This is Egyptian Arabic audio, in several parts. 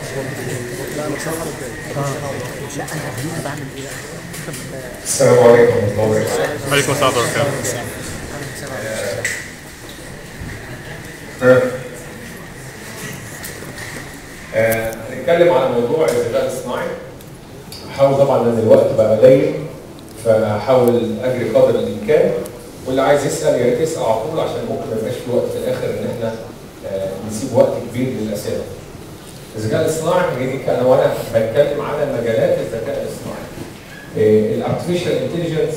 السلام عليكم ورحمة الله وبركاته. عليكم السلام ورحمة الله وبركاته ها. آه، هنتكلم على موضوع الذكاء الاصطناعي. هحاول طبعا ان الوقت بقى قليل فهحاول اجري قدر الامكان واللي عايز يسال يا ريت يسال على طول عشان ممكن ما يبقاش في وقت في الاخر ان احنا آه، نسيب وقت كبير للاسئله. الذكاء الاصطناعي هي دي انا وانا بتكلم على مجالات الذكاء الاصطناعي. الارتفيشال انتليجنس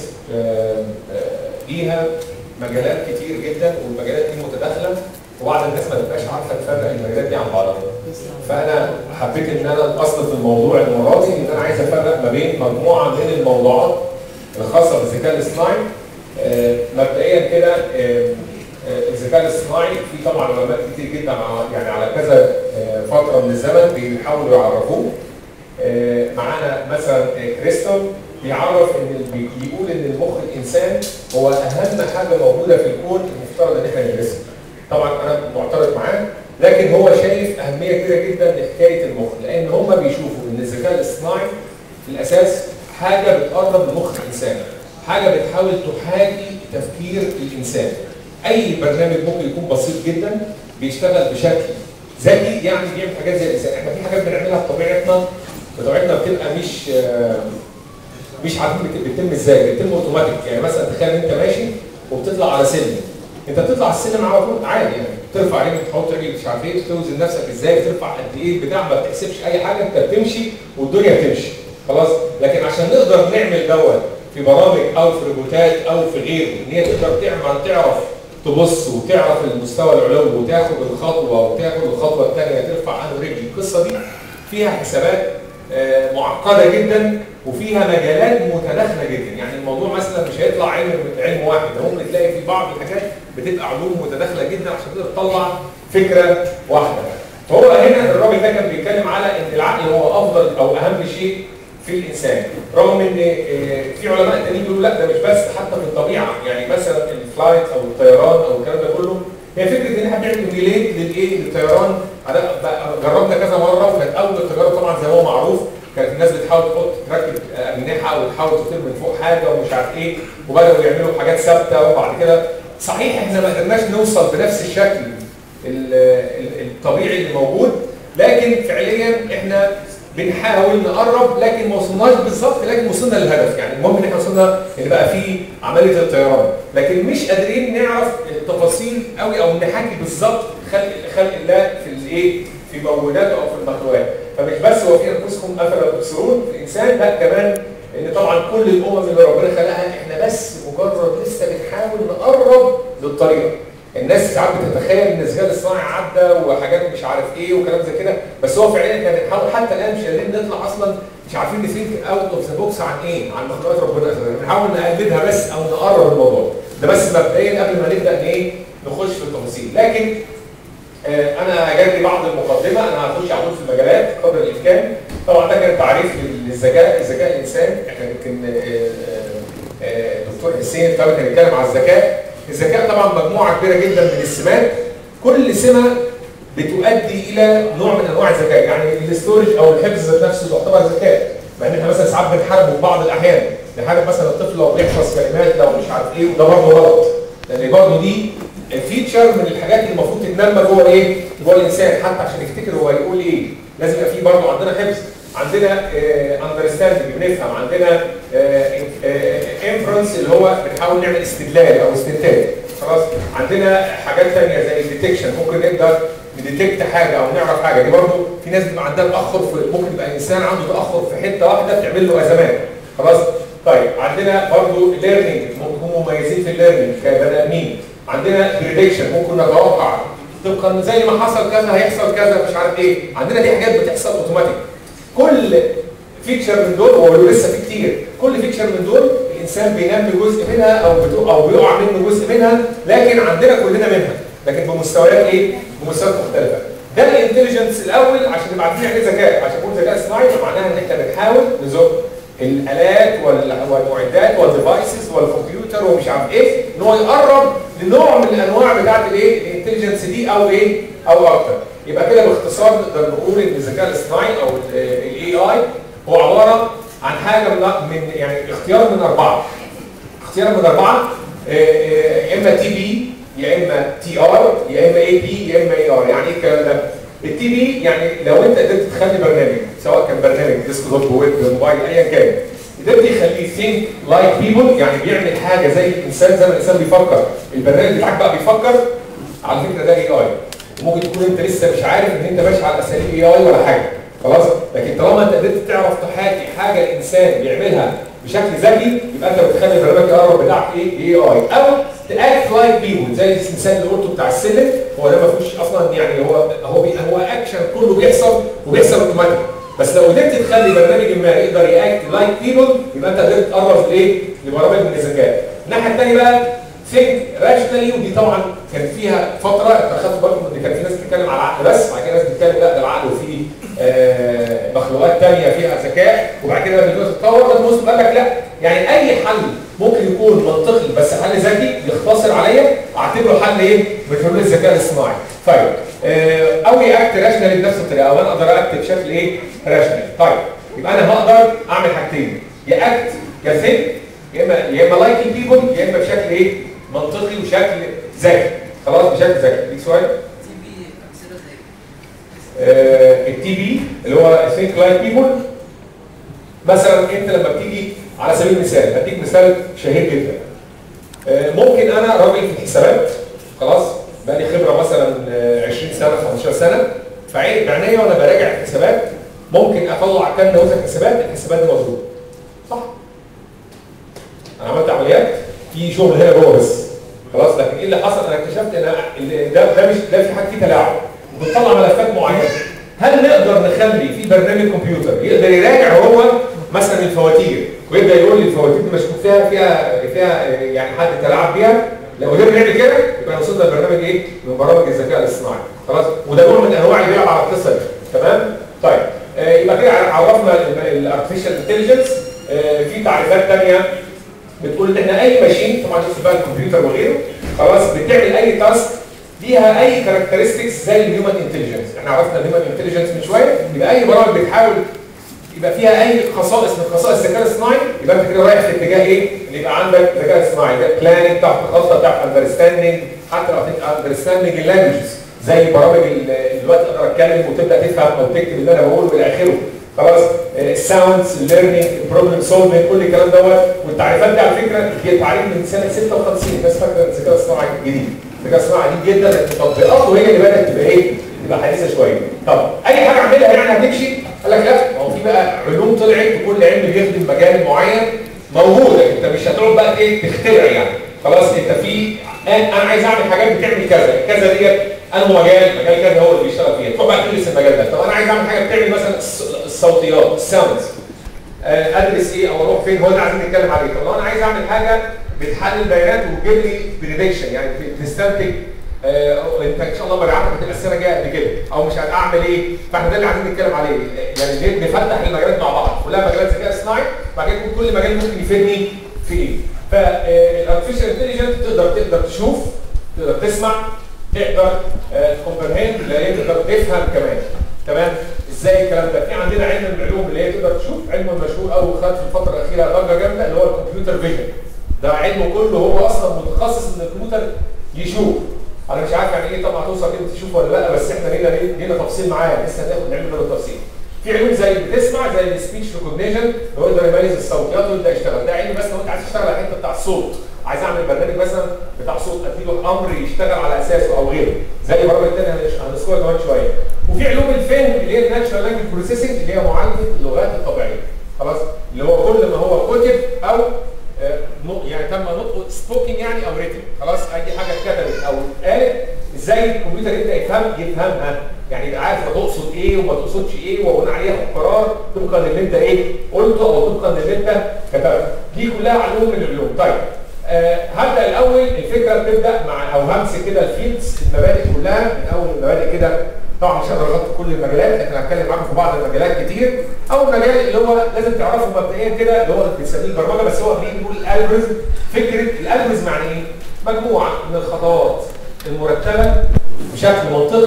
ليها مجالات كتير جدا والمجالات دي متداخله وبعض الناس ما تبقاش عارفه تفرق المجالات دي عن بعضها. فانا حبيت ان انا اصل في الموضوع المره دي ان انا عايز افرق ما بين مجموعه من الموضوعات الخاصه بالذكاء الاصطناعي آه، مبدئيا كده آه، آه، الذكاء الاصطناعي في طبعا علماء كتير جدا على- يعني على كذا آه، فتره من الزمن بيحاولوا يعرفوه آه، معانا مثلا آه، كريستال بيعرف ان بي- بيقول ان المخ الانسان هو اهم حاجه موجوده في الكون المفترض ان احنا ندرسها. طبعا انا معترض معاه لكن هو شايف اهميه كبيره جدا لحكايه المخ لان هم بيشوفوا ان الذكاء الاصطناعي في الاساس حاجه بتقرب لمخ الانسان حاجه بتحاول تحاكي تفكير الانسان اي برنامج ممكن يكون بسيط جدا بيشتغل بشكل ذكي يعني بيعمل حاجات زي الانسان احنا في حاجات بنعملها بطبيعتنا بطبيعتنا بتبقى مش آه، مش عارفين بت- بتتم ازاي بتتم اوتوماتيك يعني مثلا تخيل انت ماشي وبتطلع على سلم انت بتطلع السلم على طول عادي يعني ترفع رجلك تحط رجلك مش عارف ايه توزن نفسك ازاي بترفع قد ايه بتاع ما بتحسبش اي حاجه انت بتمشي والدنيا بتمشي خلاص لكن عشان نقدر نعمل دوت في برامج او في روبوتات او في غيره ان هي تقدر تعمل تعرف تبص وتعرف المستوى العلوي وتاخد الخطوه وتاخد الخطوه الثانيه ترفع عنه رجل القصه دي فيها حسابات آه، معقده جدا وفيها مجالات متداخله جدا يعني الموضوع مثلا مش هيطلع علم علم واحد ده ممكن تلاقي في بعض الحاجات بتبقى علوم متداخله جدا عشان تقدر تطلع فكره واحده فهو هنا الراجل ده كان بيتكلم على ان العقل هو افضل او اهم شيء في الانسان رغم ان آه، في علماء تانيين بيقولوا لا ده مش بس حتى في الطبيعه يعني مثلا الفلايت او الطيران او الكلام ده كله هي فكره ان احنا بنعمل ريليت للايه للطيران أنا بقى- جربنا كذا مره وكانت اول تجارب طبعا زي ما هو معروف كانت الناس بتحاول تحط تركب آه، اجنحه وتحاول تطير من فوق حاجه ومش عارف ايه وبداوا يعملوا حاجات ثابته وبعد كده صحيح احنا ما قدرناش نوصل بنفس الشكل ال- ال- الطبيعي اللي موجود لكن فعليا احنا بنحاول نقرب لكن ما وصلناش بالظبط لكن وصلنا للهدف يعني المهم ان احنا وصلنا ان بقى في عمليه الطيران لكن مش قادرين نعرف التفاصيل قوي او نحكي بالظبط خلق خلق الله في الايه في موجوداته او في المخلوقات فمش بس هو في انفسكم افلا تبصرون في الانسان لا كمان ان طبعا كل الامم اللي ربنا خلقها احنا بس مجرد لسه بنحاول نقرب للطريقه الناس ساعات بتتخيل ان الذكاء الاصطناعي عدى وحاجات مش عارف ايه وكلام زي كده بس هو فعليا احنا بنحاول حتى الان مش قادرين نطلع اصلا مش عارفين نثينك اوت اوف ذا بوكس عن ايه؟ عن مخلوقات ربنا بنحاول نقلدها بس او نقرب الموضوع ده بس مبدئيا قبل ما نبدا ان ايه نخش في التفاصيل لكن آه، انا جاتلي بعض المقدمه انا هخش على طول في المجالات قدر الامكان طبعا ده كان تعريف للذكاء الذكاء الانسان احنا يمكن آه، آه، آه، دكتور حسين طبعا كان بيتكلم على الذكاء الذكاء طبعا مجموعه كبيره جدا من السمات كل سمه بتؤدي الى نوع من انواع الذكاء يعني الاستورج او الحفظ ذات نفسه تعتبر ذكاء مع ان احنا مثلا ساعات بنحاربه في بعض الاحيان نحارب مثلا الطفل لو بيحفظ كلمات لو مش عارف ايه وده برضه غلط لان برضه دي فيتشر من الحاجات اللي المفروض تتنمى جوه ايه؟ جوه الانسان حتى عشان يفتكر هو هيقول ايه لازم يبقى في برضه عندنا حفظ عندنا اندرستاندنج بنفهم عندنا انفرنس اللي هو بنحاول نعمل استدلال او استنتاج خلاص عندنا حاجات ثانيه زي الديتكشن ممكن نقدر نديتكت حاجه او نعرف حاجه دي برضه في ناس بيبقى عندها تاخر في ممكن يبقى انسان عنده تاخر في حته واحده بتعمل له ازمات خلاص طيب عندنا برضه ليرنينج ممكن يكونوا مميزين في الليرنينج كبني ادمين عندنا بريدكشن ممكن نتوقع طبقا زي ما حصل كذا هيحصل كذا مش عارف ايه عندنا دي حاجات بتحصل اوتوماتيك كل فيتشر من دول هو لسه في كتير كل فيتشر من دول الانسان بينمي جزء منها او بتو او بيقع منه جزء منها لكن عندنا كلنا منها لكن بمستويات ايه؟ بمستويات مختلفه ده الانتليجنس الاول عشان نبقى عارفين يعني ايه ذكاء عشان نقول ذكاء اصطناعي معناها ان احنا بنحاول نزق الالات وال- والمعدات والديفايسز والكمبيوتر ومش عارف ايه ان هو يقرب لنوع من الانواع بتاعت الايه؟ الانتليجنس دي او ايه؟ او اكتر يبقى كده باختصار نقدر نقول ان الذكاء الاصطناعي او الاي اي هو عباره عن حاجه من من يعني اختيار من اربعه اختيار من اربعه آه، آه، يا اما تي بي يا اما تي ار يا اما اي بي يا اما اي ار يعني ايه الكلام ده؟ التي بي يعني لو انت قدرت تخلي برنامج سواء كان برنامج ديسكتوب ويب موبايل ايا كان قدرت يخليه ثينك لايك بيبل يعني بيعمل حاجه زي الانسان زي ما الانسان بيفكر البرنامج بتاعك بقى بيفكر على فكره ده اي اي ممكن تكون انت لسه مش عارف ان انت ماشي على اساليب اي اي ولا حاجه خلاص لكن طالما انت قدرت تعرف تحاكي حاجه الانسان بيعملها بشكل ذكي يبقى انت بتخلي البرنامج القرب بتاعك ايه اي اي او تاكت لايك بيبل زي المثال اللي قلته بتاع السلم هو ده ما فيهوش اصلا يعني هو هو بي هو اكشن كله بيحصل وبيحصل اوتوماتيك بس لو قدرت تخلي برنامج ما يقدر ياكت لايك بيبل يبقى انت قدرت تقرب لايه؟ لبرامج من الذكاء. الناحيه الثانيه بقى ثينك راشنالي ودي طبعا كان فيها فتره انت خدت بالكم ان كان في ناس بتتكلم على العقل بس بعد كده ناس بتتكلم لا ده العقل وفيه آه مخلوقات ثانيه فيها ذكاء وبعد كده لما تتطور ده مسلم قال لك لا يعني اي حل ممكن يكون منطقي بس حل ذكي يختصر عليا اعتبره حل ايه؟ من حلول الذكاء الاصطناعي. طيب آه او ياكت راشنالي بنفس الطريقه او انا اقدر اكت بشكل ايه؟ راشنالي. طيب يبقى انا هقدر اعمل حاجتين يا اكت يا ثينك يا اما يا اما لايك بيبل يا اما بشكل ايه؟ منطقي وشكل ذكي. خلاص بشكل ذكي. ليك سؤال؟ التي بي اللي هو ثينك لايك بيبل مثلا انت لما بتيجي على سبيل المثال هديك مثال شهير جدا آه، ممكن انا راجل في الحسابات خلاص بقى لي خبره مثلا آه، 20 سنه 15 سنه فعين بعينيا وانا براجع الحسابات ممكن اطلع كام نموذج حسابات الحسابات دي مظبوطه صح انا عملت عمليات في شغل هنا جوه بس خلاص لكن ايه اللي حصل انا اكتشفت ان ال- ده ده مش ده في حاجه فيه تلاعب بتطلع ملفات معينه هل نقدر نخلي في برنامج كمبيوتر يقدر يراجع هو مثلا الفواتير ويبدا يقول لي الفواتير دي مشكوك فيها فيها فيها يعني حد تلاعب بيها لو قدرنا نعمل كده يبقى وصلنا لبرنامج ايه؟ من برامج الذكاء الاصطناعي خلاص وده نوع من انواع اللي بيلعب على القصه دي تمام؟ طيب آه يبقى كده عرفنا الارتفيشال انتليجنس آه في تعريفات ثانيه بتقول ان احنا اي ماشين طبعا شوف بقى الكمبيوتر وغيره خلاص بتعمل اي تاسك ليها اي كاركترستكس زي الهيومن انتليجنس احنا عرفنا الهيومن انتليجنس من شويه يبقى اي برامج بتحاول يبقى فيها اي خصائص من خصائص الذكاء الاصطناعي يبقى انت كده رايح في اتجاه ايه؟ اللي يبقى عندك ذكاء اصطناعي ده بلاننج تحت خاصه تحت اندرستاندنج حتى لو اندرستاندنج اللانجوجز زي برامج ال- دلوقتي اقدر اتكلم وتبدا تفهم او تكتب اللي انا بقوله الى اخره خلاص الساوندز الليرنينج البروبلم سولفنج كل الكلام دوت والتعريفات دي على فكره هي تعريف من سنه 56 الناس فاكره ان الذكاء الاصطناعي جديد الذكاء الاصطناعي جديد جدا لكن تطبيقاته هي اللي بدات تبقى ايه؟ تبقى حديثه شويه طب اي حاجه اعملها يعني هتمشي قال لك لا ما هو في بقى علوم طلعت وكل علم بيخدم مجال معين موجود انت مش هتقعد بقى ايه تخترع يعني خلاص انت في انا عايز اعمل حاجات بتعمل كذا كذا ديت انا مجال مجال كذا هو اللي بيشتغل فيها تروح بقى تدرس المجال ده طب انا عايز اعمل حاجه بتعمل مثلا الص- الصوتيات الساوندز ادرس ايه او اروح فين هو ده عايزين نتكلم عليه طب لو انا عايز اعمل حاجه بتحلل بيانات وتجيب لي بريدكشن يعني بتستنتج آه انت ان شاء الله مبيعاتك هتبقى السنه الجايه قد كده او مش هتعمل ايه فاحنا ده اللي عايزين نتكلم عليه يعني ليه نفتح المجالات مع بعض كلها مجالات ذكاء اصطناعي بعد كده يكون كل مجال ممكن يفيدني في ايه فالارتفيشال انتليجنت تقدر تقدر تشوف تقدر تسمع تقدر تكومبرهند اللي هي تقدر تفهم كمان تمام ازاي الكلام ده في عندنا علم من العلوم اللي هي تقدر تشوف علم مشهور قوي خد في الفتره الاخيره ضجه جامده اللي هو الكمبيوتر فيجن ده علم كله هو اصلا متخصص ان الكمبيوتر يشوف انا مش عارف يعني ايه طبعا توصل كلمه تشوف ولا لا بس احنا لينا لينا تفصيل معاه لسه هناخد نعمل له التفصيل في علوم زي بتسمع زي السبيتش ريكوجنيشن اللي هو يقدر يميز الصوتيات ويبدا يشتغل ده علم بس لو انت عايز تشتغل على الحته بتاع الصوت عايز اعمل برنامج مثلا بتاع صوت اديله امر يشتغل على اساسه او غيره زي برامج تانية هنذكرها كمان شويه وفي علوم الفهم اللي هي الناتشرال لانجوج بروسيسنج اللي هي معالجه اللغات الطبيعيه خلاص اللي هو كل ما هو كتب او آه، م- يعني تم نطقه سبوكينج يعني او ريتن خلاص اي حاجه اتكتبت او اتقالت ازاي الكمبيوتر يبدا يفهم يفهمها يعني يبقى عارف تقصد ايه وما تقصدش ايه وبناء عليه ياخد قرار طبقا للي انت ايه قلته او طبقا للي انت كتبته دي كلها علوم من العلوم طيب آه هبدا الاول الفكره بتبدا مع او همسك كده الفيلدز المبادئ كلها من اول المبادئ كده طبعا مش هقدر اغطي كل المجالات لكن هتكلم معاكم في بعض المجالات كتير اول مجال اللي هو لازم تعرفه مبدئيا كده اللي هو اللي بنسميه البرمجه بس هو بنيجي نقول الالجوريزم فكره الالجوريزم يعني ايه؟ مجموعه من الخطوات المرتبه بشكل منطقي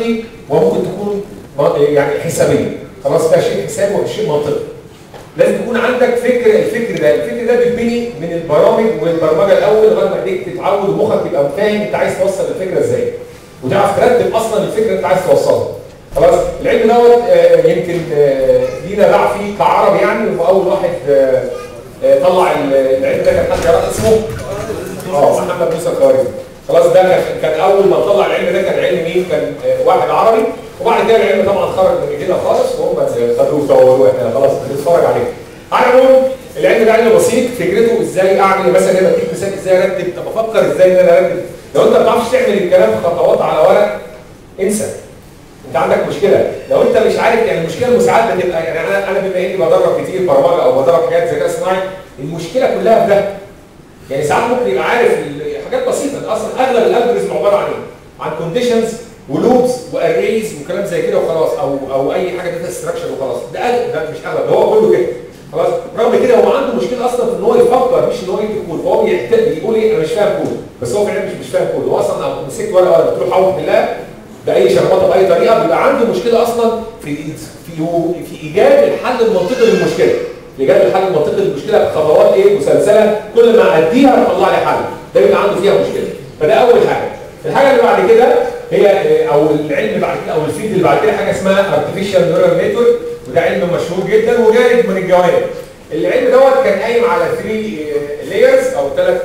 وممكن تكون م- يعني حسابيه خلاص ده شيء حسابي وشيء منطقي لازم يكون عندك فكر الفكر ده الفكر ده بيتبني من البرامج والبرمجه الاول لغايه ما ايديك تتعود ومخك يبقى فاهم انت عايز توصل الفكره ازاي وتعرف ترتب اصلا الفكره اللي انت عايز توصلها خلاص العلم دوت آه، يمكن آه، لينا باع فيه كعرب يعني واول واحد آه، آه، طلع ال- العلم ده كان حد يعرف اسمه اه محمد موسى الخوارزمي خلاص ده كان كان اول ما طلع العلم ده كان علم مين كان آه، واحد عربي وبعد كده العلم طبعا خرج من ايدينا خالص وهم خدوه وطوروه احنا خلاص بنتفرج عليه على العموم العلم ده علم بسيط فكرته ازاي اعمل مثلا هنا بديك مثال ازاي ارتب طب افكر ازاي ان انا ارتب لو انت ما بتعرفش تعمل الكلام خطوات على ورق انسى انت عندك مشكله لو انت مش عارف يعني المشكله المساعده بتبقى يعني انا انا بما اني بدرب كتير برمجه او بدرب حاجات ذكاء اصطناعي المشكله كلها في ده يعني ساعات ممكن يبقى عارف ال- حاجات بسيطه اصلا اغلب الالجوريزم عباره عن ايه؟ عن كونديشنز ولوبس واريز وكلام زي كده وخلاص او او اي حاجه داتا ستراكشر وخلاص ده أغلب ده مش اغلب ده هو كله كده خلاص رغم كده هو عنده مشكله اصلا في ان هو يفكر مش ان هو يكتب كود فهو بيحت- بيقول ايه انا مش فاهم كود بس هو فعلا مش مش فاهم كود هو اصلا لو مسكت ورقه ولا قلت له حاول تحلها باي شخبطه باي طريقه بيبقى عنده مشكله اصلا في في في ايجاد الحل المنطقي للمشكله ايجاد الحل المنطقي للمشكله بخطوات ايه مسلسله كل ما اديها تطلع لي حل ده بيبقى عنده فيها مشكله فده اول حاجه الحاجه اللي بعد كده هي آه، او العلم اللي بعد كده او الفيلد اللي بعد كده حاجه اسمها ارتفيشال نيورال نتورك وده علم مشهور جدا وجانب من الجوانب العلم دوت كان قايم على 3 لايرز او ثلاث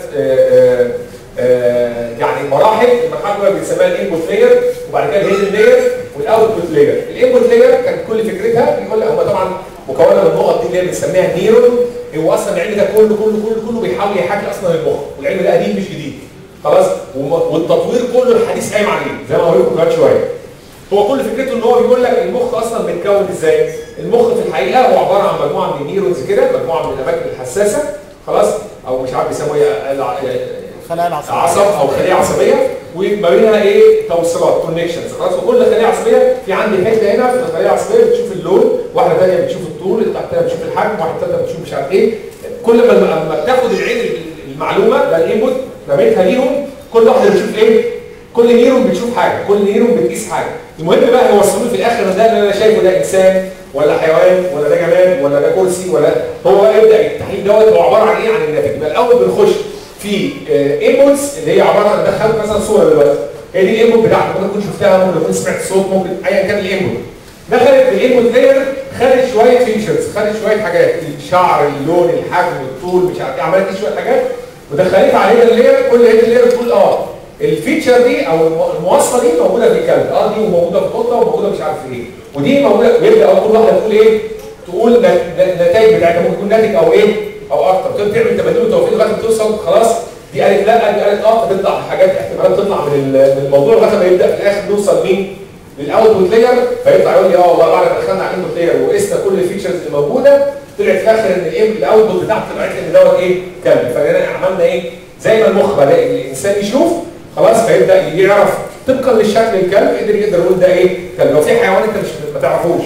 يعني مراحل المرحله الاولى بنسميها الانبوت لاير وبعد كده الهيدن لاير والاوتبوت لاير الانبوت لاير كان كل فكرتها بيقول لك هم طبعا مكونه من النقط دي اللي هي بنسميها نيرون هو اصلا العلم ده كله كله كله كله بيحاول يحاكي اصلا المخ والعلم ده قديم مش جديد خلاص وم- والتطوير كله الحديث قايم عليه زي ما هوريكم كمان شويه هو كل فكرته ان هو بيقول لك المخ اصلا بيتكون ازاي المخ في الحقيقه هو عباره عن مجموعه من النيورونز كده مجموعه من الاماكن الحساسه خلاص او مش عارف بيسموها ايه الع- خلايا العصبية عصب او خليه عصبيه وما بينها ايه توصيلات كونكشنز خلاص وكل خليه عصبيه في عندي حته هنا في الخليه العصبيه بتشوف اللون واحده ثانيه بتشوف الطول اللي تحتها بتشوف الحجم واحده ثالثه بتشوف مش عارف ايه كل ما لما بتاخد العين المعلومه ده الانبوت رميتها ليهم كل واحده بتشوف ايه كل نيرون بتشوف حاجه كل نيرون بتقيس حاجه المهم بقى يوصلوا في الاخر ده اللي انا شايفه ده انسان ولا حيوان ولا ده جماد ولا ده كرسي ولا هو يبدا التحليل دوت هو عباره عن ايه عن الناتج يبقى الاول بنخش في انبوتس اللي هي عباره عن دخلت مثلا صوره دلوقتي هي دي الانبوت بتاعتك ممكن تكون شفتها ممكن تكون سمعت صوت ممكن ايا كان الانبوت دخلت في الانبوت لاير خدت شويه فيتشرز خدت شويه حاجات الشعر اللون الحجم الطول مش عارف ايه عملت دي شويه حاجات ودخلتها على هيدر لاير كل هيدر لاير تقول اه الفيتشر دي او الم- المواصفه دي موجوده في الكلب اه دي موجوده في القطه وموجوده مش عارف في ايه ودي موجوده ويبدا أول كل واحده تقول ايه تقول ن- ن- النتائج بتاعتها ممكن تكون ناتج او ايه او اكتر تقدر تعمل تبادل وتوفيق لغايه ما توصل خلاص دي قالت لا دي قالت اه فتطلع حاجات احتمالات تطلع من ال- من الموضوع لغايه ما يبدا في الاخر نوصل مين للاوتبوت لاير فيطلع يقول لي اه والله بعد ما دخلنا على الانبوت لاير وقسنا كل الفيتشرز اللي موجوده طلعت في الاخر ان الايه الاوتبوت بتاعته طلعت لي ان دوت ايه كلب فهنا عملنا ايه زي ما المخ بدا الانسان يشوف خلاص فيبدا يعرف طبقا للشكل الكلب قدر يقدر يقول ده ايه كلب لو في حيوان انت مش ما تعرفوش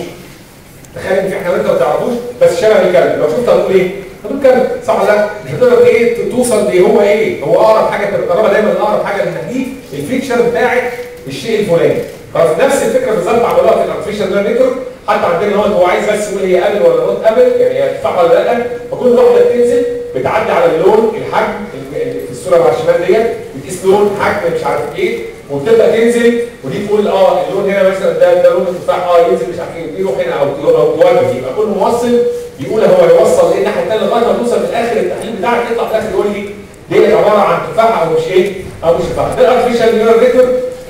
تخيل ان في حيوان انت ما تعرفوش بس شبه الكلب لو شفته هتقول ايه؟ هتقول كلب صح ولا لا؟ مش هتقدر ايه توصل ليه هو ايه؟ هو اقرب حاجه انت بتقربها دايما لاقرب حاجه لانك دي الفيتشر بتاعت الشيء الفلاني خلاص نفس الفكره بالظبط عملوها في الارتفيشال نيرال نتورك حتى عندنا هو هو عايز بس يقول هي ابل ولا نوت ابل يعني هي تفاح ولا لا فكل واحده بتنزل بتعدي على اللون الحجم اللي في الصوره اللي على الشمال ديت بتقيس لون حجم مش عارف ايه وبتبدا تنزل ودي تقول اه اللون هنا مثلا ده ده لون التفاح اه ينزل مش عارف ايه يروح هنا او تو- او توجه يبقى كل موصل بيقول هو يوصل ايه الناحيه الثانيه لغايه ما توصل في الاخر التحليل بتاعك يطلع في الاخر يقول لي دي عباره عن تفاحه او مش ايه او مش تفاحه ده الارتفيشال نيورال نتورك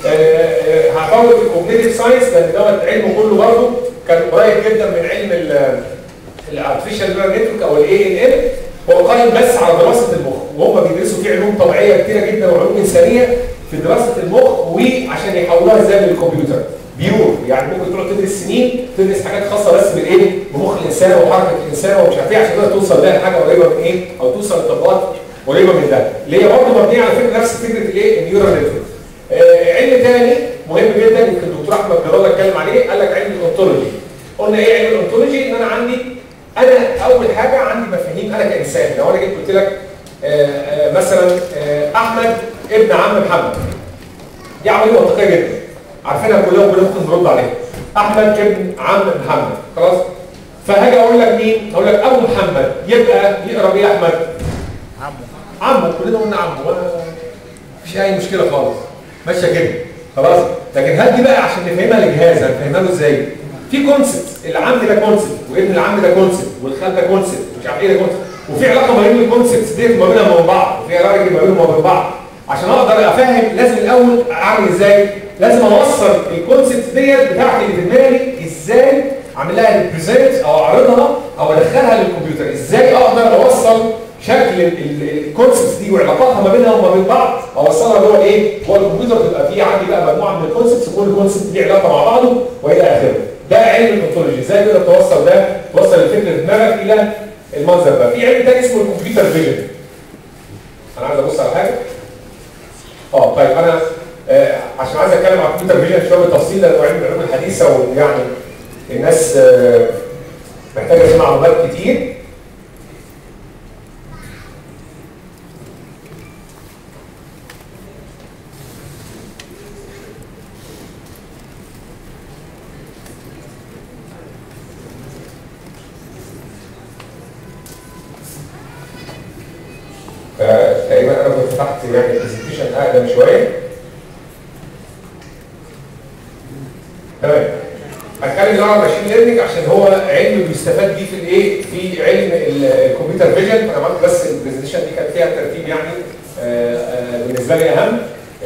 هفوت الكوجنيتيف ساينس لان دوت علمه كله برضه كان قريب جدا من علم الارتفيشال نيورال نتورك او الاي ان ام هو قائم بس على دراسه المخ وهم بيدرسوا فيه علوم طبيعيه كتيره جدا وعلوم انسانيه في دراسه المخ وعشان يحولوها ازاي للكمبيوتر بيور يعني ممكن تقعد تدرس سنين تدرس حاجات خاصه بس بالايه بمخ الانسان وحركه الانسان ومش عارف ايه عشان تقدر توصل لها حاجه قريبه من ايه او توصل لطبقات قريبه من ده اللي هي برضه مبنيه على فكره نفس فكره الايه النيورال نتورك آه علم تاني مهم جدا يمكن الدكتور احمد جلال اتكلم عليه قال لك علم الاونتولوجي قلنا ايه علم الاونتولوجي ان انا عندي انا اول حاجه عندي مفاهيم انا كانسان لو انا جيت قلت لك آه آه مثلا آه احمد ابن عم محمد دي عمليه منطقيه جدا عارفينها كلها وكلنا ممكن نرد عليها احمد ابن عم محمد خلاص فهاجي اقول لك مين اقول لك ابو محمد يبقى يقرا ايه احمد عمه عمه كلنا قلنا عمه ولا مفيش اي مشكله خالص ماشيه كده خلاص لكن هل دي بقى عشان نفهمها للجهاز هنفهمها له ازاي في كونسبت العم ده كونسبت وابن العم ده كونسبت والخال ده كونسبت ومش عارف ايه ده كونسبت وفي علاقه ما بين الكونسبتس ديت ما بينها وبين بعض وفي علاقه ما بينهم وبين بعض عشان اقدر افهم لازم الاول اعمل ازاي لازم اوصل الكونسبت ديت بتاعتي اللي في دماغي ازاي اعمل لها ريبريزنت او اعرضها او ادخلها للكمبيوتر ازاي اقدر اوصل شكل الكونسبتس دي وعلاقاتها ما بينها وما بين بعض اوصلها جوه ايه؟ جوه الكمبيوتر تبقى في عندي بقى مجموعه من الكونسبتس كل كونسبت ليه علاقه مع بعضه والى اخره. ده علم الاونتولوجي ازاي تقدر توصل ده توصل الفكره في دماغك الى المنظر ده. في علم تاني اسمه الكمبيوتر فيجن. انا عايز ابص على حاجه. اه طيب انا آه عشان عايز اتكلم عن الكمبيوتر فيجن شويه بالتفصيل لانه علم العلوم الحديثه ويعني الناس آه محتاجه تسمع معلومات كتير فتقريبا انا كنت فتحت يعني برزنتيشن اقدم شويه تمام هتكلم عن ماشين ليرنينج عشان هو علم بيستفاد بيه في الايه في علم الكمبيوتر فيجن انا عملت بس البرزنتيشن دي كان فيها ترتيب يعني آآ آآ بالنسبه لي اهم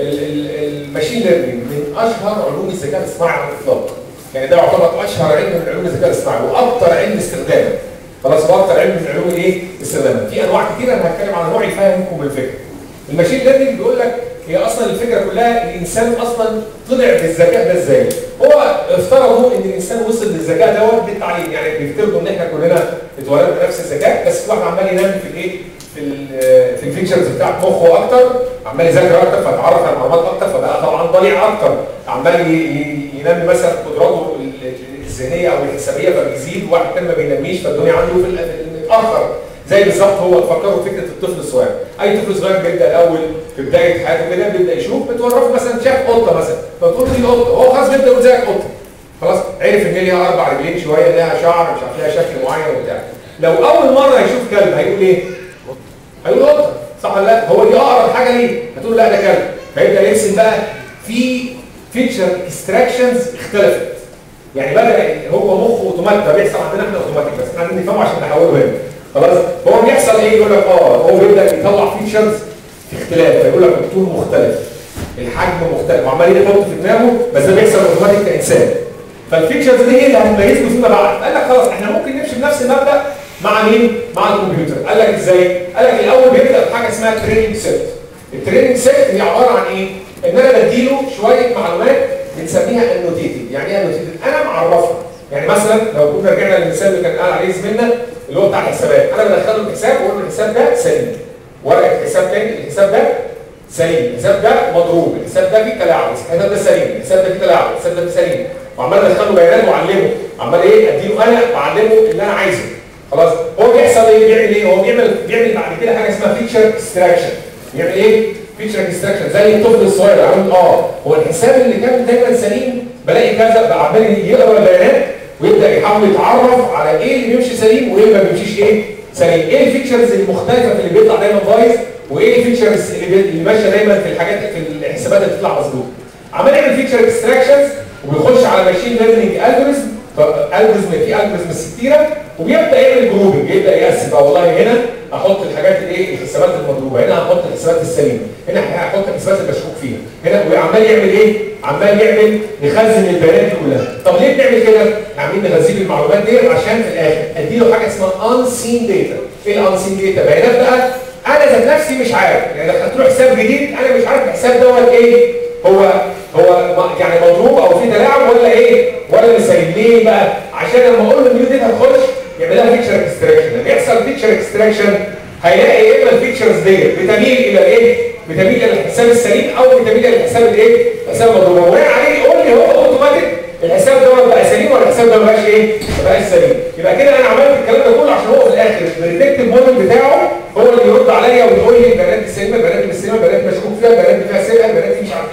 الماشين ليرنينج من اشهر علوم الذكاء الاصطناعي على الاطلاق يعني ده يعتبر اشهر علم من علوم الذكاء الاصطناعي واكثر علم استخداما خلاص واكثر علم من علوم الايه استخداما في انواع كتيره انا هتكلم عن نوع يفهمكم الفكره الماشين ليرنينج بيقول لك هي اصلا الفكره كلها الانسان اصلا طلع بالذكاء ده ازاي؟ هو افترضوا ان الانسان وصل للذكاء دوت بالتعليم يعني بيفترضوا ان احنا كلنا اتولدنا بنفس الذكاء بس كل واحد عمال ينمي في الايه؟ في ال في الفيتشرز بتاعت مخه اكتر عمال يذاكر اكتر فتعرف على المعلومات اكتر فبقى طبعا ضليع اكتر عمال ينمي مثلا قدراته الذهنيه او الحسابيه فبيزيد وواحد تاني ما بينميش فالدنيا عنده في المتاخر زي بالظبط هو تفكروا فكره الطفل الصغير اي طفل صغير بيبدا الاول في بدايه حياته كده بيبدا يشوف بتورثه مثلا شاف قطه مثلا فتقول له دي قطه هو خلاص بيبدا يقول زيك قطه خلاص عرف ان هي ليها اربع رجلين شويه ليها شعر مش عارف ليها شكل معين وبتاع لو اول مره يشوف كلب هيقول ايه؟ هيقول قطه صح ولا لا؟ هو دي اقرب حاجه ليه؟ هتقول لا ده كلب فيبدا يرسم بقى في فيتشر اكستراكشنز اختلفت يعني بدا هو مخه اوتوماتيك ده بيحصل عندنا احنا اوتوماتيك بس احنا عايزين نفهمه عشان نحوله هنا خلاص هو بيحصل ايه يقول لك اه هو بيبدا يطلع فيتشرز في اختلاف فيقول لك الطول مختلف الحجم مختلف وعمال يحط في دماغه بس ده بيحصل اوتوماتيك كانسان فالفيتشرز دي هي اللي هتميزه فيما بعد قال لك خلاص احنا ممكن نمشي بنفس المبدا مع مين؟ مع الكمبيوتر قال لك ازاي؟ قال لك الاول بيبدا بحاجه اسمها تريننج سيت التريننج سيت هي عباره عن ايه؟ ان انا بديله شويه معلومات بنسميها انوتيتد يعني ايه انوتيتد؟ انا معرفها يعني مثلا لو كنا رجعنا للمثال اللي كان قال عليه زميلنا اللي هو بتاع الحسابات انا بدخله الحساب واقول له الحساب ده سليم ورقه حساب تاني الحساب ده سليم الحساب ده مضروب الحساب ده فيه تلاعب الحساب ده سليم الحساب ده فيه تلاعب الحساب ده فيه سليم وعمال ادخله بيانات واعلمه عمال ايه اديله انا واعلمه اللي انا عايزه خلاص هو بيحصل ايه بيعمل ايه هو بيعمل بيعمل بعد كده حاجه اسمها فيتشر اكستراكشن بيعمل ايه فيتشر اكستراكشن زي الطفل الصغير عامل اه هو الحساب اللي كان دايما سليم بلاقي كذا بقى عمال يقرا البيانات ويبدا يحاول يتعرف على ايه اللي بيمشي سليم وايه اللي ما بيمشيش ايه سليم ايه الفيتشرز المختلفه في اللي بيطلع دايما بايظ وايه الفيتشرز اللي, اللي ماشيه دايما في الحاجات في الحسابات اللي بتطلع مظبوطه عمال يعمل فيتشر اكستراكشنز وبيخش على ماشين ليرنينج الجوريزم الجوريزم في الجوريزمز كتيره وبيبدا يعمل جروبنج يبدا يقسم بقى والله هنا احط الحاجات الايه الحسابات المضروبه هنا هحط الحسابات السليمه هنا هحط الحسابات المشكوك فيها هنا وعمال يعمل ايه عمال يعمل يخزن البيانات دي كلها طب ليه بنعمل كده عاملين نخزن المعلومات دي عشان في الاخر اديله حاجه اسمها unseen data ايه الانسين داتا بيانات بقى انا ذات نفسي مش عارف يعني لما تروح حساب جديد انا مش عارف الحساب دوت ايه هو هو يعني مضروب او في تلاعب ولا ايه ولا مسيب ليه بقى عشان لما اقول له النيو داتا تخش يعمل لها فيتشر اكستراكشن لما يحصل فيتشر اكستراكشن هيلاقي يا اما الفيتشرز ديت بتميل الى الايه بتميل الى الحساب السليم او بتميل الى الحساب الايه الحساب المضروب وبناء عليه يقول لي هو اوتوماتيك الحساب دوت بقى سليم ولا الحساب ده ما بقاش ايه ما بقاش سليم يبقى كده انا عملت الكلام ده كله عشان هو في الاخر البريدكتيف موديل بتاعه هو اللي يرد عليا ويقول لي البيانات دي سليمه البيانات دي مش سليمه البيانات دي مشكوك فيها البيانات دي فيها سرقه البيانات دي مش عارف ايه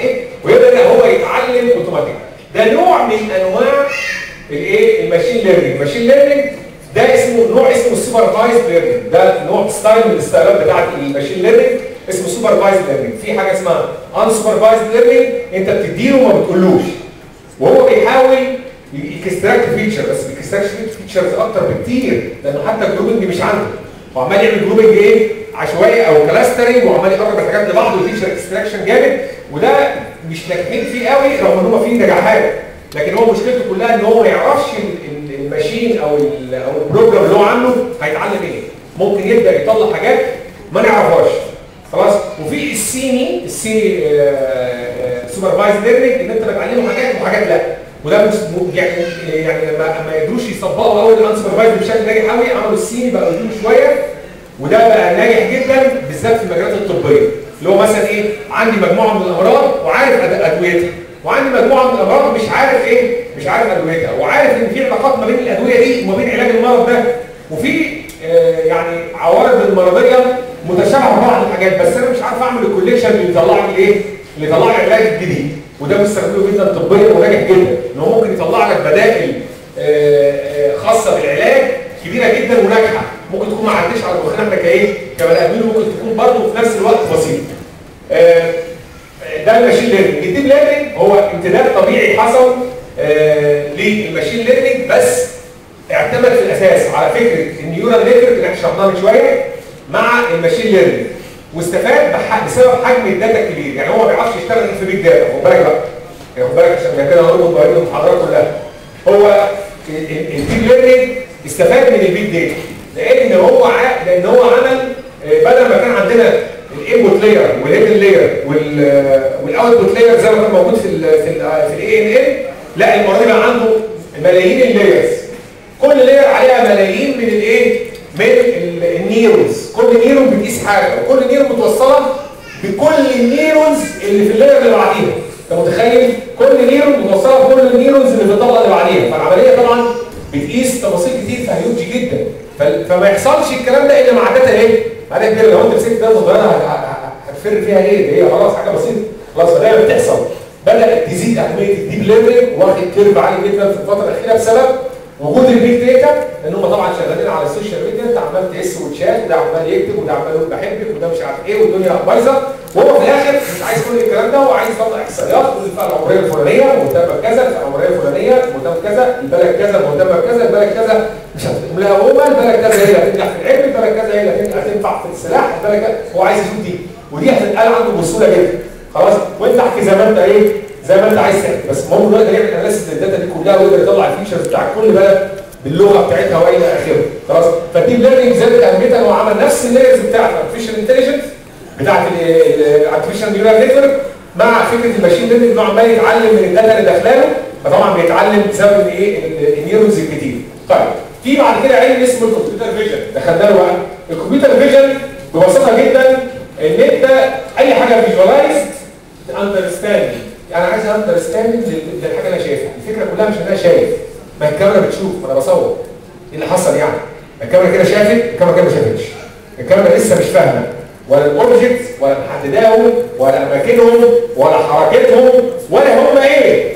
ويبدا هو يتعلم اوتوماتيك ده نوع من انواع الايه الماشين ليرنينج الماشين ليرنينج ده اسمه نوع اسمه السوبرفايز ليرنينج ده نوع ستايل من الستايلات بتاعت الماشين ليرنينج اسمه سوبرفايز ليرنينج في حاجه اسمها ان سوبرفايز ليرنينج انت بتديله وما بتقولوش وهو بيحاول يكستراكت فيتشر بس بيكستراكت فيتشرز اكتر بكتير لانه حتى الجروبنج مش عنده وعمال يعمل جروبنج ايه عشوائي او كلاسترنج وعمال يقرب الحاجات لبعض وفيتشر اكستراكشن جامد وده مش ناجحين فيه قوي رغم ان هم فيه نجاحات لكن هو مشكلته كلها ان هو ما يعرفش الماشين او او البروجرام اللي هو عامله هيتعلم ايه ممكن يبدا يطلع حاجات ما نعرفهاش خلاص وفي السيني السيني سوبرفايز ليرنينج ان انت بتعلمه حاجات وحاجات لا وده مش يعني يعني ما, ما يقدروش يطبقوا اول الانسوبرفايز بشكل ناجح قوي عملوا السيني بقى يديله شويه وده بقى ناجح جدا بالذات في المجالات الطبيه اللي هو مثلا ايه عندي مجموعه من الامراض وعارف ادويتها وعندي مجموعه من الامراض مش عارف ايه مش عارف ادويتها وعارف ان في علاقات ما بين الادويه دي وما بين علاج المرض ده وفي آه يعني عوارض المرضيه متشابهه بعض الحاجات بس انا مش عارف اعمل الكوليكشن اللي يطلع لي ايه اللي يطلع لي العلاج الجديد وده بيستخدمه جدا طبيا وناجح جدا ان هو ممكن يطلع لك بدائل آه خاصه بالعلاج كبيره جدا وناجحه ممكن تكون ما عدتش على مخنا احنا كايه كبني ادمين ممكن تكون برضه في نفس الوقت بسيط آه ده الماشين ليرنينج الديب ليرنينج هو امتداد طبيعي حصل آه للماشين ليرنينج بس اعتمد في الاساس على فكره النيورال نتورك اللي احنا شرحناها من شويه مع الماشين ليرنينج واستفاد بسبب حجم الداتا الكبير يعني هو ما بيعرفش يشتغل في بيج داتا خد بالك بقى يعني خد بالك عشان كده هربط بقيه المحاضرات كلها هو الديب ليرنينج استفاد من البيج داتا لان هو ع... لان هو عمل بدل ما كان عندنا الانبوت لاير والهيدن لاير والاوتبوت لاير زي ما كان موجود في ال في ال في الاي ان ان لا المره دي بقى عنده ملايين اللايرز كل لاير عليها ملايين من الايه من النيرونز كل نيرون بتقيس حاجه وكل نيرون متوصله بكل النيرونز اللي في اللاير اللي بعديها انت متخيل كل نيرون متوصله بكل النيرونز اللي في الطبقه اللي بعديها فالعمليه طبعا بتقيس تفاصيل كتير فهيوج جدا فما يحصلش الكلام ده الا مع داتا ايه؟ مع داتا كبيره لو انت مسكت داتا صغيره هتفر فيها ايه؟ هي خلاص حاجه بسيطه خلاص فده بتحصل بدات تزيد اهميه الديب ليرنينج واخد كيرف عالي جدا في الفتره الاخيره بسبب وجود البيج داتا لان هم طبعا شغالين على السوشيال ميديا انت عمال تقس وتشات وده عمال يكتب وده عمال يقول بحبك وده مش عارف ايه والدنيا بايظه وهو في الاخر مش عايز كل الكلام ده وعايز يطلع احصائيات يقول الفئه العمريه الفلانيه مهتمه بكذا الفئه العمريه الفلانيه مهتمه بكذا البلد كذا مهتمه بكذا البلد كذا مش هتقوم لها هو البلد كذا هي اللي هتنجح في العلم البلد كذا هي اللي هتنفع في السلاح البلد كذا هو عايز يشوف دي ودي هتتقال عنده بسهوله جدا خلاص وانت احكي زي ما انت ايه زي ما انت عايز تحكي بس المهم دلوقتي يعمل اناليسيس للداتا دي كلها ويقدر يطلع الفيتشرز بتاع كل بلد باللغه بتاعتها والى اخره خلاص فالديب ليرنينج زادت اهميتها هو عمل نفس اللايرز بتاعت الارتفيشال انتليجنس بتاعت الارتفيشال نيورال نتورك مع فكره الماشين ليرنينج انه عمال يتعلم من الداتا اللي داخلاله فطبعا بيتعلم بسبب الايه النيورونز الكتير طيب في بعد كده علم اسمه الكمبيوتر فيجن دخلنا له بقى الكمبيوتر فيجن ببساطه جدا ان انت اي حاجه فيجوالايزد اندرستاندينج يعني عايز اندرستاندينج للحاجه اللي انا شايفها الفكره كلها مش ان انا شايف ما الكاميرا بتشوف انا بصور ايه اللي حصل يعني الكاميرا كده شافت الكاميرا كده ما شافتش الكاميرا لسه مش فاهمه ولا الاوبجكت ولا محدداهم ولا اماكنهم ولا حركتهم ولا هم ايه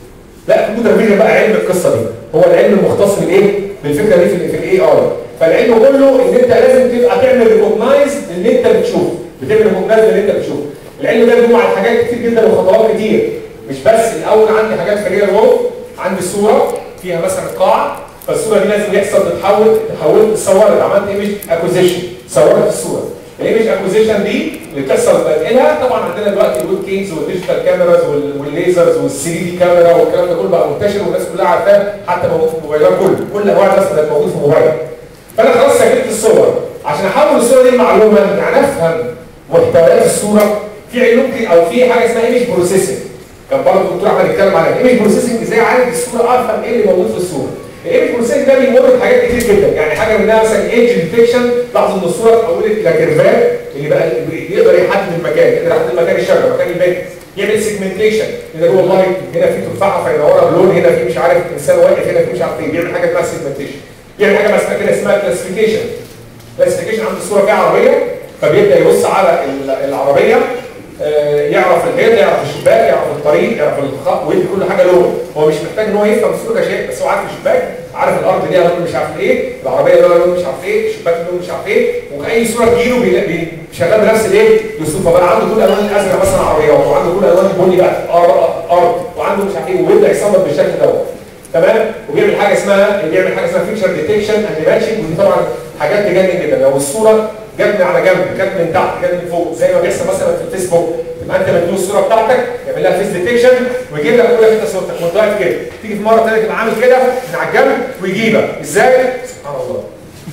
لا الكمبيوتر فيجن بقى علم القصه دي هو العلم المختص بالايه بالفكره دي في الاي اي فالعلم كله ان انت لازم تبقى تعمل ريكوجنايز اللي انت بتشوفه بتعمل ريكوجنايز اللي انت بتشوفه العلم ده بيجمع حاجات كتير جدا وخطوات كتير مش بس الاول عندي حاجات في ريال وورد عندي صوره فيها مثلا قاعه فالصوره دي لازم يحصل تتحول تحولت اتصورت عملت ايمج اكوزيشن صورت الصوره الايمج اكوزيشن دي اللي بتحصل بنقلها طبعا عندنا دلوقتي الويب كينز والديجيتال كاميراز والليزرز والثري دي كاميرا والكلام ده كله بقى منتشر والناس كلها عارفاه حتى موجود في الموبايلات كله كل انواع الناس بقت موجود في الموبايل فانا خلاص سجلت الصور عشان احول الصوره دي لمعلومه يعني افهم محتويات الصوره في علوم او في حاجه اسمها ايمج بروسيسنج كان برضه الدكتور احمد اتكلم عليها الايمج بروسيسنج ازاي عارف الصوره افهم ايه اللي موجود في الصوره الايمج بروسيسنج ده بيمر بحاجات كتير جدا يعني حاجه منها مثلا ايدج ديتكشن لاحظوا ان الصوره اتحولت الى كيرفات اللي بقى يقدر يحدد المكان يقدر يحدد مكان الشجره مكان البيت يعمل سيجمنتيشن يقدر هو والله هنا في تفاحه فينورها بلون هنا في مش عارف انسان واقف هنا في مش عارف ايه بيعمل حاجه اسمها سيجمنتيشن يعمل حاجه اسمها كده اسمها كلاسيفيكيشن كلاسيفيكيشن عنده الصوره فيها عربيه فبيبدا يبص على العربيه آه، يعرف الحيط يعرف الشباك يعرف الطريق يعرف الخط ويدي كل حاجه لون هو مش محتاج ان هو يفهم الصوره كشيء بس هو عارف الشباك عارف الارض ليها لون مش عارف ايه العربيه ليها لون مش عارف ايه الشباك لون مش عارف ايه واي صوره تجيله بي- بي- شغال بنفس الايه الاسلوب فبقى عنده كل الوان الازرق مثلا عربيات وعنده كل الوان البني بقى أر- ارض وعنده مش عارف ايه ويبدا يصمم بالشكل دوت تمام وبيعمل حاجه اسمها بيعمل حاجه اسمها فيتشر ديتكشن اند ماتشنج ودي طبعا حاجات تجنن جدا لو الصوره جت من على جنب جت من تحت جت من فوق زي ما بيحصل مثلا في الفيسبوك تبقى انت مديله الصوره بتاعتك يعمل لها فيس ديتكشن ويجيب لك يقول لك انت صورتك وانت واقف كده تيجي في مره ثانيه تبقى عامل كده من على الجنب ويجيبك ازاي؟ سبحان الله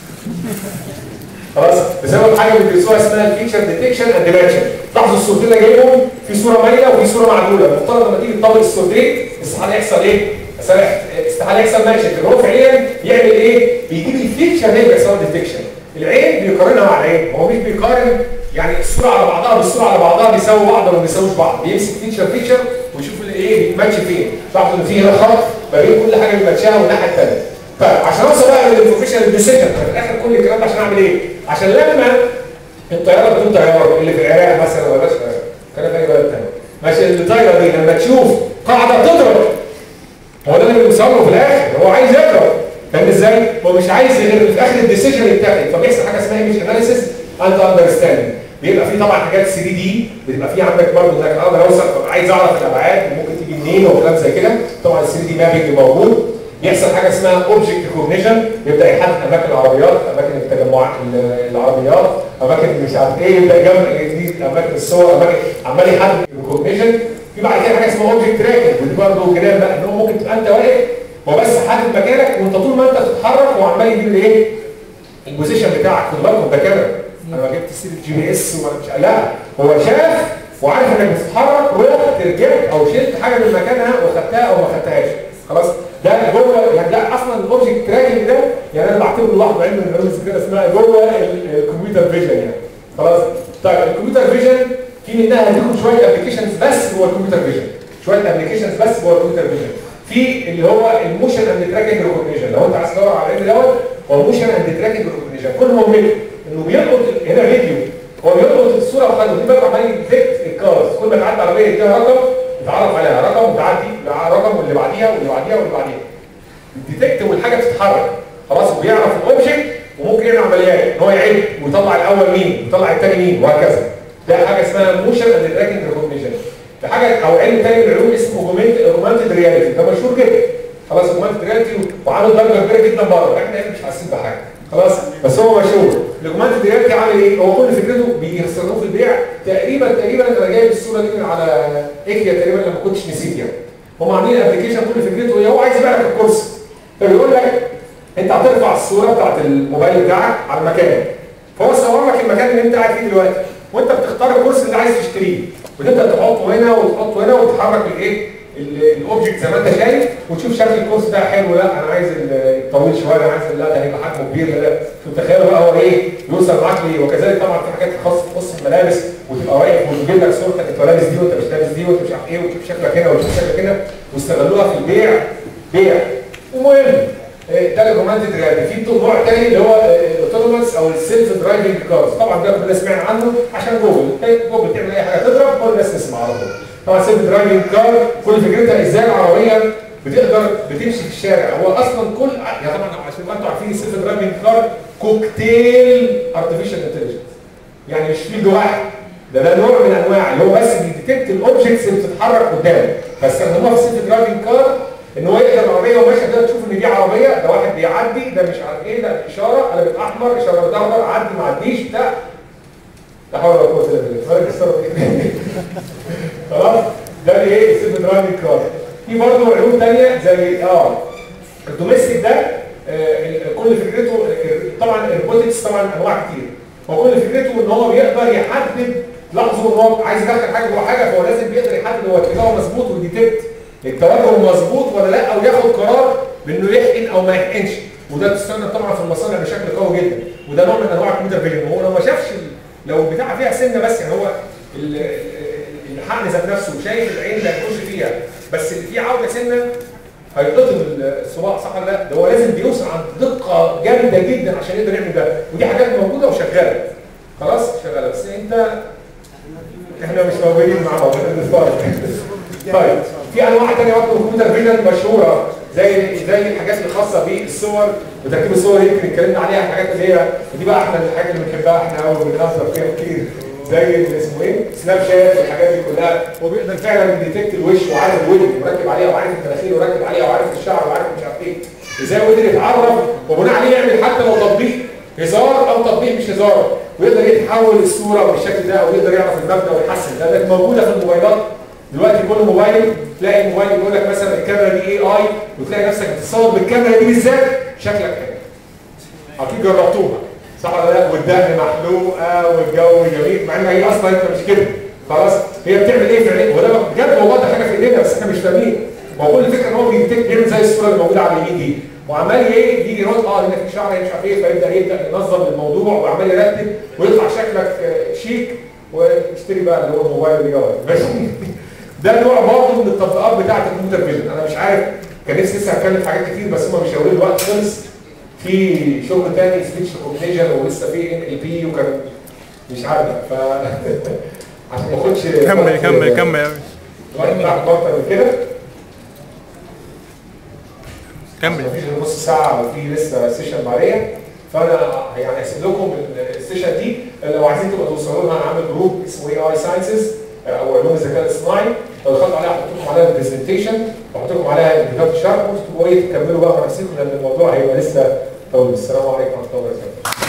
خلاص بسبب حاجه بيدرسوها اسمها الفيتشر ديتكشن اند ماتشنج لاحظوا الصورتين اللي جايبهم في صوره مايله وفي صوره معدوله المفترض لما تيجي تطبق الصورتين استحاله يحصل ايه؟ استحاله يحصل ماتشنج لكن هو فعليا يعمل ايه؟ بيجيب الفيتشر اللي بيحصل ديتكشن العين بيقارنها مع العين هو مش بيقارن يعني الصوره على بعضها بالصوره على بعضها بيساووا بعض ولا ما بيساووش بعض بيمسك فيتشر فيتشر ويشوف الايه بيتماتش فين لاحظوا ان في هنا خط ما بين كل حاجه بيماتشها والناحيه الثانيه طيب عشان اوصل بقى للانفورميشن ديسيجن في الاخر كل الكلام ده عشان اعمل ايه؟ عشان لما الطياره بدون طيار اللي في العراق مثلا ولا بلاش العراق كان في اي بلد ثاني ماشي الطايره دي لما تشوف قاعده بتضرب هو ده اللي بيوصل له في الاخر هو عايز يضرب فاهم ازاي؟ هو مش عايز غير في اخر الديسيجن يتاخد فبيحصل حاجه اسمها ايمج اناليسيس اند اندرستاندينج بيبقى في طبعا حاجات 3 دي بتبقى في عندك برضه انك اقدر اوصل ببقى عايز اعرف الابعاد وممكن تيجي منين وكلام زي كده طبعا ال 3 دي مابنج موجود بيحصل حاجه اسمها اوبجكت ريكوجنيشن يبدا يحدد اماكن العربيات اماكن التجمعات ال- العربيات اماكن مش عارف ايه يبدا يجمع يجيب اماكن الصور اماكن عمال يحدد ريكوجنيشن في بعد كده حاجه اسمها اوبجكت تراكنج ودي برضه جنان بقى ان هو ممكن تبقى انت واقف هو بس حادد مكانك وانت طول ما انت بتتحرك هو عمال يجيب الايه؟ البوزيشن بتاعك خد بالكم ده كده انا ما جبت سيره جي بي اس ولا مش لا هو شاف وعارف انك بتتحرك ورحت رجعت او شلت حاجه من مكانها وخدتها او ما خدتهاش خلاص ده جوه يعني ده اصلا الاوبجكت تراكنج ده يعني انا بعتبره لوحده علم من العلوم كده اسمها جوه ال- الكمبيوتر فيجن يعني خلاص طيب الكمبيوتر فيجن في منها هديكم شويه ابلكيشنز بس جوه الكمبيوتر فيجن شويه ابلكيشنز بس جوه الكمبيوتر فيجن في اللي هو الموشن اند تراكنج ريكوجنيشن لو انت عايز تدور على العلم دوت هو الموشن اند تراكنج ريكوجنيشن كل مهمته انه بيلقط هنا فيديو هو بيلقط الصوره وخده دي بقى عمال يديتكت الكارز كل ما تعدي عربيه يديها رقم يتعرف عليها رقم وتعدي مع رقم واللي بعديها واللي بعديها واللي بعديها الديتكت والحاجه بتتحرك خلاص وبيعرف الاوبجكت وممكن يعمل عمليات ان هو يعد ويطلع الاول مين ويطلع الثاني مين وهكذا ده حاجه اسمها موشن اند تراكنج ريكوجنيشن ده حاجه او علم ثاني من العلوم اسمه اوجمانتد رياليتي ده مشهور جدا خلاص اوجمانتد رياليتي وعامل ضجه كبيره جدا بره احنا هنا مش حاسين بحاجه خلاص بس هو مشهور الاوجمانتد رياليتي عامل ايه؟ هو كل فكرته بيستخدموه في البيع تقريبا تقريبا انا جايب الصوره دي من على ايكيا تقريبا لما كنتش نسيت يعني هم عاملين ابلكيشن كل فكرته ايه؟ هو عايز يبيع لك الكرسي فبيقول لك انت هترفع الصوره بتاعت الموبايل بتاعك على المكان فهو صور لك المكان اللي انت قاعد فيه دلوقتي وانت بتختار الكرسي اللي عايز تشتريه وتبدا تحطه هنا وتحطه هنا وتحرك الايه الاوبجكت زي ما انت شايف وتشوف شكل الكرسي ده حلو لا انا عايز الطويل شويه انا عايز لا ده هيبقى حجمه كبير لا لا تتخيل بقى هو ايه يوصل معاك ليه وكذلك طبعا في حاجات خاصه تخص الملابس وتبقى واقف وتجيب لك صورتك انت لابس دي وانت مش لابس دي وانت مش عارف ايه وتشوف شكلك هنا وتشوف شكلك هنا واستغلوها في البيع بيع المهم إيه، ده الاوجمانتد رياليتي في نوع تاني اللي هو الاوتونومس او السيلف درايفنج كارز طبعا ده كلنا سمعنا عنه عشان جوجل إيه، جوجل تعمل اي حاجه تضرب كل الناس تسمع على طول طبعا سيلف درايفنج كار كل فكرتها ازاي العربيه بتقدر بتمشي في الشارع هو اصلا كل يا طبعا عشان ما انتوا عارفين السيلف درايفنج كار كوكتيل ارتفيشال انتليجنس يعني مش فيلد واحد ده ده نوع من انواع اللي هو بس بيديتكت الاوبجكتس اللي بتتحرك قدامه فاستخدموها في السيلف درايفنج كار ان هو يقدر العربيه وماشيه كده تشوف ان دي عربيه ده واحد بيعدي ده مش عارف ايه ده اشاره قلبت احمر اشاره اخضر عدي ما عديش بتاع لا حول ولا قوه الا بالله فرق الصوره دي خلاص ده اللي ايه السيلف درايفنج كار في برضه علوم ثانيه زي اه الدوميستيك ده آه كل فكرته طبعا الروبوتكس طبعا انواع كتير هو كل فكرته ان هو بيقدر يحدد لاحظوا ان هو عايز يدخل حاجه جوه حاجه فهو لازم بيقدر يحدد هو اتجاهه مظبوط ويديتكت التوجه مظبوط ولا لا او ياخد قرار بانه يحقن او ما يحقنش وده بتستخدم طبعا في المصانع بشكل قوي جدا وده نوع من انواع الكمبيوتر فيجن هو لو ما شافش لو البتاعه فيها سنه بس يعني هو الحقن ذات نفسه شايف العين اللي هتخش فيها بس اللي فيه عوده سنه هيقطم الصباع صح ولا لا؟ ده هو لازم بيوصل عند دقه جامده جدا عشان يقدر يعمل ده ودي حاجات موجوده وشغاله خلاص شغاله بس انت احنا مش موجودين مع موضوع النتفرج طيب في انواع ثانيه برضه كمبيوتر فيجن مشهوره زي زي الحاجات الخاصه بالصور وتركيب الصور يمكن اتكلمنا عليها الحاجات اللي هي ودي بقى احنا الحاجات اللي بنحبها احنا قوي بنهزر فيها كتير زي اللي اسمه ايه؟ سناب شات والحاجات دي كلها هو بيقدر فعلا يديتكت الوش وعارف الوجه ويركب عليها وعارف التناخير ويركب عليها وعارف الشعر وعارف مش عارف ايه ازاي قدر يتعرف وبناء عليه يعمل حتى لو تطبيق هزار او تطبيق مش هزار ويقدر يتحول الصوره بالشكل ده او يقدر يعرف المبدا ويحسن ده بقت موجوده في الموبايلات دلوقتي كل موبايل تلاقي الموبايل يقول لك مثلا الكاميرا دي اي اي وتلاقي نفسك بتصور بالكاميرا دي بالذات شكلك حلو اكيد جربتوها صح ولا لا والدقن محلوقه والجو جميل مع ان هي اصلا انت مش كده خلاص هي بتعمل ايه في عينيك وده بجد والله ده حاجه في ايدينا بس احنا مش فاهمين ما هو كل الفكره ان هو بيديتكت بيعمل زي الصوره اللي موجوده على اليمين دي وعمال ايه يجي يرد اه هنا في شعر مش عارف ايه فيبدا يبدا ينظم الموضوع وعمال يرتب ويطلع شكلك آه، شيك واشتري بقى اللي هو الموبايل اللي جوه ماشي ده نوع برضه من التطبيقات بتاعت الكمبيوتر فيجن انا مش عارف كان نفسي لسه هتكلم في حاجات كتير بس هم مش هيقولوا الوقت خلص في شغل تاني سبيتش كوجنيشن ولسه في ان ال بي وكان مش عارف ف عشان ما اخدش كمل كمل كمل يا باشا الوقت بتاعك اكتر من كده كمل مفيش غير نص ساعه وفي لسه سيشن بعدين فانا يعني هسيب لكم السيشن دي لو عايزين تبقوا توصلوا لها انا عامل جروب اسمه اي اي ساينسز او علوم الذكاء الاصطناعي لو دخلتوا عليها هحط لكم عليها البرزنتيشن واحط لكم عليها فيديوهات الشرح وانتوا تبقوا ايه تكملوا بقى مع نفسكم لان الموضوع هيبقى لسه طويل السلام عليكم ورحمه الله وبركاته